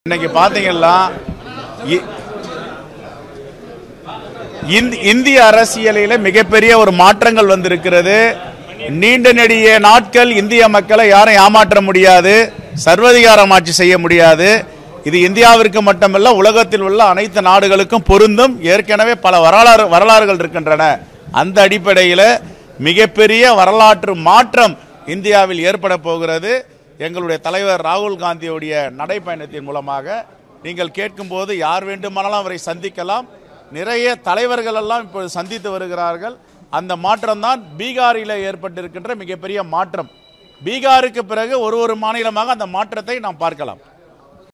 இன்னைக்கு பாத்தீங்கன்னா இ- இந்தி- இந்திய அரசியலில மிகப்பெரிய ஒரு மாற்றங்கள் வந்திருக்கிறது நீண்ட நெடிய நாட்கள் இந்திய மக்களை யாரும் ஏமாற்ற முடியாது சர்வதிகாரம் ஆட்சி செய்ய முடியாது இது இந்தியாவிற்கு மட்டுமல்ல உலகத்தில் உள்ள அனைத்து நாடுகளுக்கும் பொருந்தும் ஏற்கனவே பல வரலாறு வரலாறுகள் இருக்கின்றன அந்த அடிப்படையில் மிகப்பெரிய வரலாற்று மாற்றம் இந்தியாவில் ஏற்பட போகிறது எங்களுடைய தலைவர் ராகுல் காந்தியுடைய நடைப்பயணத்தின் மூலமாக நீங்கள் கேட்கும்போது யார் வேண்டுமானாலும் அவரை சந்திக்கலாம் நிறைய தலைவர்கள் எல்லாம் இப்பொழுது சந்தித்து வருகிறார்கள் அந்த மாற்றம் தான் பீகாரில் ஏற்பட்டிருக்கின்ற மிகப்பெரிய மாற்றம் பீகாருக்கு பிறகு ஒரு ஒரு மாநிலமாக அந்த மாற்றத்தை நாம் பார்க்கலாம்